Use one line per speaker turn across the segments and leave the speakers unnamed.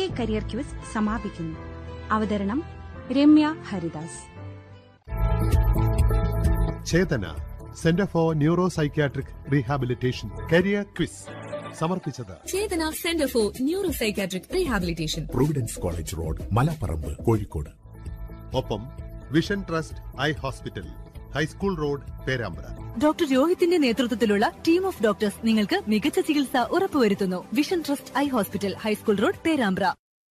career quiz സമാപിക്കുന്നു അവതരണം Ramya Haridas
Chetana centre for neuro psychiatric rehabilitation career quiz സമർപ്പിച്ചത്
Chetana centre for neuro psychiatric rehabilitation
providence college road Malaparamba Kozhikode
ഒപ്പം vision trust eye hospital high school road Perambra
doctor രോഹിത്തിന്റെ നേതൃത്വത്തിലുള്ള team of doctors നിങ്ങൾക്ക് മികച്ച ചികിത്സ ഉറപ്പുവരുത്തുന്നു vision trust eye hospital high school road Perambra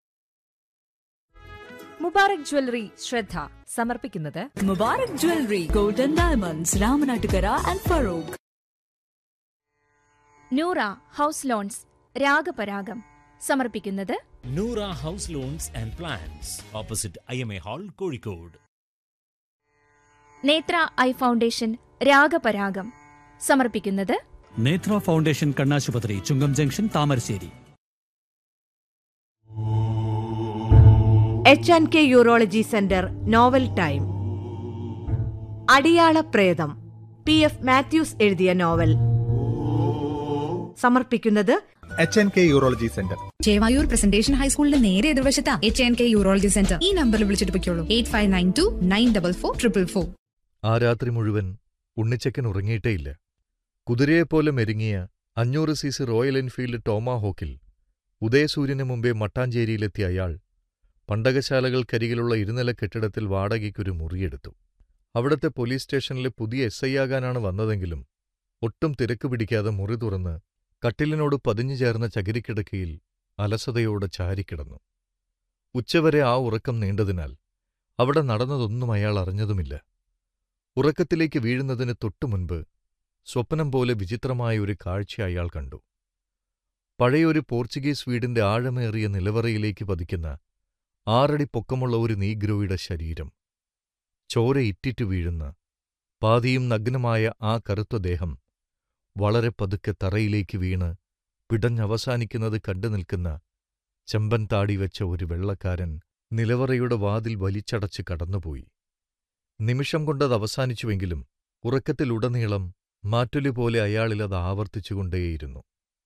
Mubarak jewellery ശ്രദ്ധ സമർപ്പിക്കുന്നത്
Mubarak jewellery golden diamonds Ramanattukara and Farook
Noora house lawns Ragaparagam സമർപ്പിക്കുന്നത്
Noora house loans and plans opposite I M A hall Kozhikode
Netra eye foundation Ragaparagam സമർപ്പിക്കുന്നത്
നേത്ര ഫൗണ്ടേഷൻ കണ്ണാശുപത്രി Chungam junction Thamarassery
H and K urology centre novel time Adiyala Pretham P F Mathews എഴുതിയ novel സമർപ്പിക്കുന്നത്
H N K urology centre
Chevayur presentation ഹൈസ്കൂളിന്റെ നേരെ എതിർവശത്താ H N K urology centre ഈ നമ്പറിൽ വിളിച്ചിട്ട് പൊയ്ക്കോളൂ eight five nine two nine double four triple four
ആ രാത്രി മുഴുവൻ ഉണ്ണിച്ചക്കൻ ഉറങ്ങിയിട്ടേയില്ല കുതിരയെപ്പോലെ മെരുങ്ങിയ അഞ്ഞൂറ് സി സി റോയൽ എൻഫീൽഡ് ടോമാഹോക്കിൽ ഉദയസൂര്യന് മുമ്പേ മട്ടാഞ്ചേരിയിലെത്തിയ അയാൾ പണ്ടകശാലകൾക്കരികിലുള്ള ഇരുനില കെട്ടിടത്തിൽ വാടകയ്ക്കൊരു മുറിയെടുത്തു അവിടത്തെ പോലീസ് സ്റ്റേഷനിലെ പുതിയ എസ് ഐ ആകാനാണ് വന്നതെങ്കിലും ഒട്ടും തിരക്ക് പിടിക്കാതെ മുറി തുറന്ന് കട്ടിലിനോട് പതിഞ്ഞു ചേർന്ന ചകിരിക്കിടക്കയിൽ അലസതയോടെ ചാരിക്കിടന്നു ഉച്ചവരെ ആ ഉറക്കം നീണ്ടതിനാൽ അവിടെ നടന്നതൊന്നും അയാൾ അറിഞ്ഞതുമില്ല ഉറക്കത്തിലേക്ക് വീഴുന്നതിന് തൊട്ടുമുൻപ് സ്വപ്നം പോലെ വിചിത്രമായ ഒരു കാഴ്ച അയാൾ കണ്ടു പഴയൊരു പോർച്ചുഗീസ് വീടിന്റെ ആഴമേറിയ നിലവറയിലേക്ക് പതിക്കുന്ന ആറടി പൊക്കമുള്ള ഒരു നീഗ്രോയുടെ ശരീരം ചോര ഇറ്റിറ്റു വീഴുന്ന പാതിയും നഗ്നമായ ആ കറുത്ത ദേഹം വളരെ പതുക്കെ തറയിലേക്ക് വീണ് പിടഞ്ഞവസാനിക്കുന്നത് കണ്ടു നിൽക്കുന്ന ചെമ്പൻ താടി വെച്ച ഒരു വെള്ളക്കാരൻ നിലവറയുടെ വാതിൽ വലിച്ചടച്ച് കടന്നുപോയി നിമിഷം കൊണ്ടത് അവസാനിച്ചുവെങ്കിലും ഉറക്കത്തിലുടനീളം മാറ്റൊലി പോലെ അയാളിലത് ആവർത്തിച്ചുകൊണ്ടേയിരുന്നു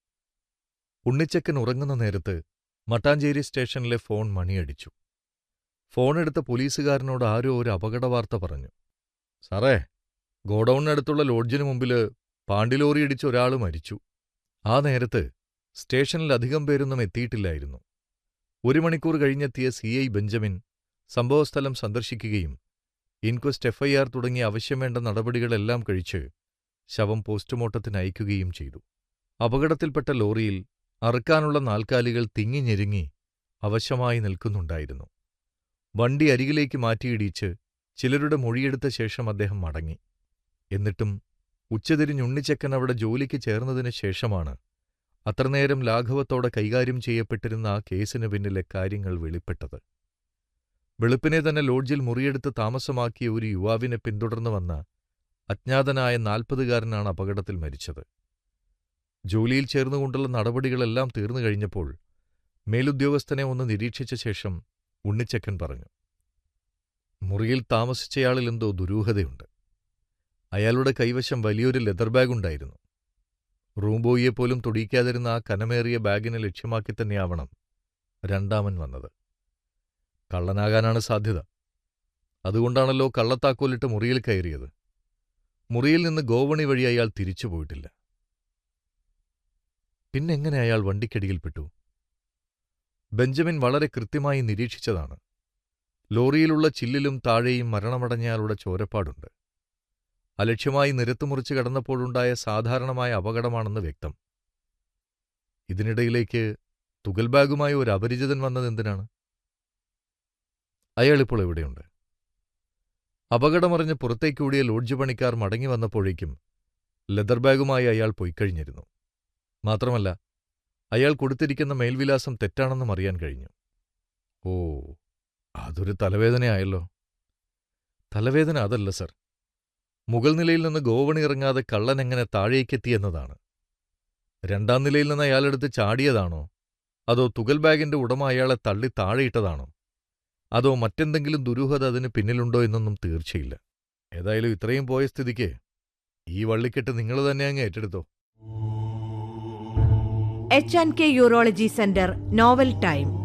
ഉണ്ണിച്ചക്കൻ ഉറങ്ങുന്ന നേരത്ത് മട്ടാഞ്ചേരി സ്റ്റേഷനിലെ ഫോൺ മണിയടിച്ചു ഫോണെടുത്ത പോലീസുകാരനോട് ആരോ ഒരു അപകടവാർത്ത പറഞ്ഞു സാറേ ഗോഡൌണിനടുത്തുള്ള ലോഡ്ജിനു മുമ്പില് പാണ്ടിലോറിയിടിച്ച് ഒരാൾ മരിച്ചു ആ നേരത്ത് സ്റ്റേഷനിൽ അധികം പേരൊന്നും എത്തിയിട്ടില്ലായിരുന്നു ഒരു മണിക്കൂർ കഴിഞ്ഞെത്തിയ സി ഐ ബെഞ്ചമിൻ സംഭവസ്ഥലം സന്ദർശിക്കുകയും ഇൻക്വസ്റ്റ് എഫ്ഐആർ തുടങ്ങിയ ആവശ്യം വേണ്ട നടപടികളെല്ലാം കഴിച്ച് ശവം പോസ്റ്റ്മോർട്ടത്തിന് അയക്കുകയും ചെയ്തു അപകടത്തിൽപ്പെട്ട ലോറിയിൽ അറുക്കാനുള്ള നാൽക്കാലികൾ തിങ്ങിഞ്ഞെരുങ്ങി അവശമായി നിൽക്കുന്നുണ്ടായിരുന്നു വണ്ടി അരികിലേക്ക് മാറ്റിയിടിച്ച് ചിലരുടെ മൊഴിയെടുത്ത ശേഷം അദ്ദേഹം മടങ്ങി എന്നിട്ടും ഉച്ചതിരിഞ്ഞുണ്ണിച്ചക്കൻ അവിടെ ജോലിക്ക് ചേർന്നതിന് ശേഷമാണ് അത്രനേരം ലാഘവത്തോടെ കൈകാര്യം ചെയ്യപ്പെട്ടിരുന്ന ആ കേസിന് പിന്നിലെ കാര്യങ്ങൾ വെളിപ്പെട്ടത് വെളുപ്പിനെ തന്നെ ലോഡ്ജിൽ മുറിയെടുത്ത് താമസമാക്കിയ ഒരു യുവാവിനെ പിന്തുടർന്നു വന്ന അജ്ഞാതനായ നാൽപ്പതുകാരനാണ് അപകടത്തിൽ മരിച്ചത് ജോലിയിൽ ചേർന്നുകൊണ്ടുള്ള നടപടികളെല്ലാം തീർന്നു കഴിഞ്ഞപ്പോൾ മേലുദ്യോഗസ്ഥനെ ഒന്ന് നിരീക്ഷിച്ച ശേഷം ഉണ്ണിച്ചക്കൻ പറഞ്ഞു മുറിയിൽ താമസിച്ചയാളിൽ എന്തോ ദുരൂഹതയുണ്ട് അയാളുടെ കൈവശം വലിയൊരു ലെതർ ബാഗുണ്ടായിരുന്നു റൂം ബോയിയെപ്പോലും തൊടിയിക്കാതിരുന്ന ആ കനമേറിയ ബാഗിനെ ലക്ഷ്യമാക്കി തന്നെയാവണം രണ്ടാമൻ വന്നത് കള്ളനാകാനാണ് സാധ്യത അതുകൊണ്ടാണല്ലോ കള്ളത്താക്കോലിട്ട് മുറിയിൽ കയറിയത് മുറിയിൽ നിന്ന് ഗോവണി വഴി അയാൾ തിരിച്ചുപോയിട്ടില്ല പിന്നെങ്ങനെ അയാൾ വണ്ടിക്കടിയിൽപ്പെട്ടു ബെഞ്ചമിൻ വളരെ കൃത്യമായി നിരീക്ഷിച്ചതാണ് ലോറിയിലുള്ള ചില്ലിലും താഴെയും മരണമടഞ്ഞയാളുടെ ചോരപ്പാടുണ്ട് അലക്ഷ്യമായി നിരത്തുമുറിച്ച് കടന്നപ്പോഴുണ്ടായ സാധാരണമായ അപകടമാണെന്ന് വ്യക്തം ഇതിനിടയിലേക്ക് തുകൽ ബാഗുമായി ഒരു അപരിചിതൻ വന്നതെന്തിനാണ് അയാളിപ്പോൾ എവിടെയുണ്ട് അപകടമറിഞ്ഞ് പുറത്തേക്കോടിയ ലോഡ്ജ് പണിക്കാർ മടങ്ങി വന്നപ്പോഴേക്കും ലെതർ ബാഗുമായി അയാൾ പൊയ്ക്കഴിഞ്ഞിരുന്നു മാത്രമല്ല അയാൾ കൊടുത്തിരിക്കുന്ന മേൽവിലാസം തെറ്റാണെന്നും അറിയാൻ കഴിഞ്ഞു ഓ അതൊരു തലവേദനയായല്ലോ തലവേദന അതല്ല സർ മുകൾ നിലയിൽ നിന്ന് ഗോവണി ഇറങ്ങാതെ കള്ളൻ എങ്ങനെ താഴേക്കെത്തിയെന്നതാണ് രണ്ടാം നിലയിൽ നിന്ന് അയാളെടുത്ത് ചാടിയതാണോ അതോ തുകൽ ബാഗിന്റെ ഉടമ അയാളെ തള്ളി താഴെയിട്ടതാണോ അതോ മറ്റെന്തെങ്കിലും ദുരൂഹത അതിന് പിന്നിലുണ്ടോ എന്നൊന്നും തീർച്ചയില്ല ഏതായാലും ഇത്രയും പോയ സ്ഥിതിക്ക് ഈ വള്ളിക്കെട്ട് നിങ്ങൾ തന്നെ അങ്ങ് ഏറ്റെടുത്തോ
H and K urology centre novel time